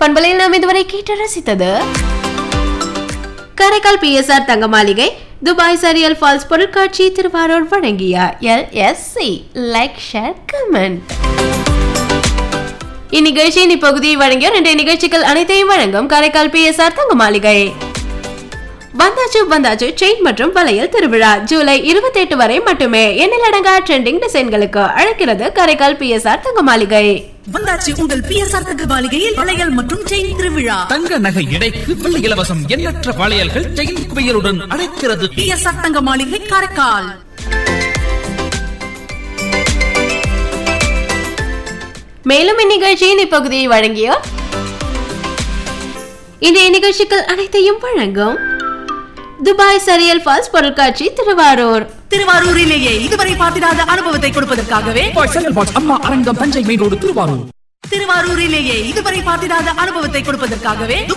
பண்பலையில் நாம் இதுவரை கேட்டு ரசித்தது காரைக்கால் பிஎஸ்ஆர் தங்க மாளிகை துபாய் சரியல் ஃபால்ஸ் பொருட்காட்சி திருவாரூர் வழங்கிய L S C like share comment இந்நிகழ்ச்சியின் இப்பகுதியை வழங்கிய ரெண்டு நிகழ்ச்சிகள் அனைத்தையும் வழங்கும் காரைக்கால் பிஎஸ்ஆர் தங்க மாளிகை வந்தாச்சு வந்தாச்சு செயின் மற்றும் வளையல் திருவிழா ஜூலை இருபத்தி எட்டு வரை மட்டுமே எண்ணிலடங்கா ட்ரெண்டிங் டிசைன்களுக்கு அழைக்கிறது காரைக்கால் பிஎஸ்ஆர் தங்க மாளிகை வந்தாச்சு உங்கள் பிஎஸ்ஆர் தங்க மாளிகையில் வளையல் மற்றும் செயின் திருவிழா தங்க நகை எடைக்கு வெள்ளி இலவசம் எண்ணற்ற வளையல்கள் செயின் குவியலுடன் அழைக்கிறது பிஎஸ்ஆர் தங்க மாளிகை காரைக்கால் மேலும் இந்நிகழ்ச்சியின் இப்பகுதியை வழங்கிய இன்றைய நிகழ்ச்சிகள் அனைத்தையும் வழங்கும் துபாய் சரியல் ஃபால்ஸ் பொருட்காட்சி திருவாரூர் திருவாரூரிலேயே இதுவரை பார்த்திராத அனுபவத்தை கொடுப்பதற்காகவே செங்கல் box Amma Arangam Thanjai main road Thiruvarur திருவாரூரிலேயே இதுவரை பார்த்திராத அனுபவத்தை கொடுப்பதற்காகவே